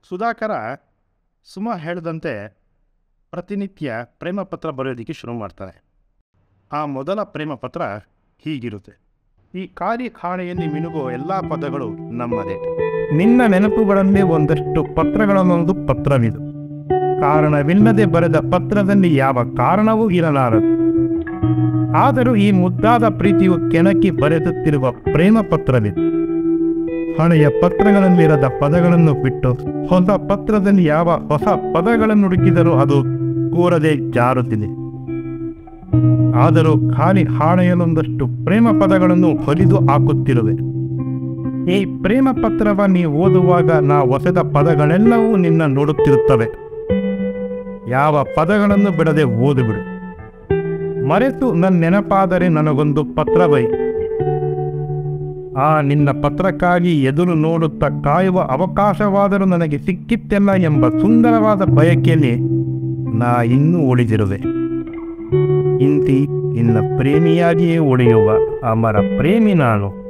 ಸುಧಾಕರ ಸುಮ ಹೇಳಿದಂತೆ ಪ್ರತಿನಿತ್ಯ ಪ್ರೇಮ ಪತ್ರ ಬರೆಯೋದಕ್ಕೆ ಶುರು ಮಾಡ್ತಾನೆ ಆ ಮೊದಲ ಪ್ರೇಮ ಪತ್ರ ಹೀಗಿರುತ್ತೆ ಈ ಖಾಲಿ ಖಾಣೆಯಲ್ಲಿ ಮಿನುಗುವ ಎಲ್ಲ ಪದಗಳು ನಮ್ಮದೇ ನಿನ್ನ ನೆನಪುಗಳಲ್ಲಿ ಒಂದಷ್ಟು ಪತ್ರಗಳನ್ನೊಂದು ಪತ್ರವಿದು ಕಾರಣವಿಲ್ಲದೆ ಬರೆದ ಪತ್ರದಲ್ಲಿ ಯಾವ ಕಾರಣವೂ ಇರಲಾರದು ಆದರೂ ಈ ಮುದ್ದಾದ ಪ್ರೀತಿಯು ಕೆಣಕಿ ಬರೆದುತ್ತಿರುವ ಪ್ರೇಮ ಪತ್ರವಿದೆ ಹಳೆಯ ಪತ್ರಗಳಲ್ಲಿರದ ಪದಗಳನ್ನು ಬಿಟ್ಟು ಹೊಸ ಪತ್ರದಲ್ಲಿ ಯಾವ ಹೊಸ ಪದಗಳನ್ನು ಹುಡುಕಿದರೂ ಅದು ಕೂರದೆ ಜಾರುತ್ತಿದೆ ಆದರೂ ಖಾಲಿ ಹಾಳೆಯಲ್ಲೊಂದಷ್ಟು ಪ್ರೇಮ ಪದಗಳನ್ನು ಹೊಲಿದು ಹಾಕುತ್ತಿರುವೆ ಈ ಪ್ರೇಮ ಪತ್ರವ ನೀ ಓದುವಾಗ ನಾ ಹೊಸದ ಪದಗಳೆಲ್ಲವೂ ನಿನ್ನ ನೋಡುತ್ತಿರುತ್ತವೆ ಯಾವ ಪದಗಳನ್ನು ಬಿಡದೆ ಓದುಬಿಡು ಮರೆತು ನನ್ನ ನೆನಪಾದರೆ ನನಗೊಂದು ಪತ್ರ ಬೈ ಆ ನಿನ್ನ ಪತ್ರಕ್ಕಾಗಿ ಎದುರು ನೋಡುತ್ತಾ ಕಾಯುವ ಅವಕಾಶವಾದರೂ ನನಗೆ ಸಿಕ್ಕಿತ್ತೆಲ್ಲ ಎಂಬ ಸುಂದರವಾದ ಬಯಕೆಯಲ್ಲಿ ನಾ ಇನ್ನೂ ಉಳಿದಿರುವೆ ಇಂತಿ ಇನ್ನ ಪ್ರೇಮಿಯಾಗಿಯೇ ಉಳಿಯುವ ಅಮರ ಪ್ರೇಮಿ ನಾನು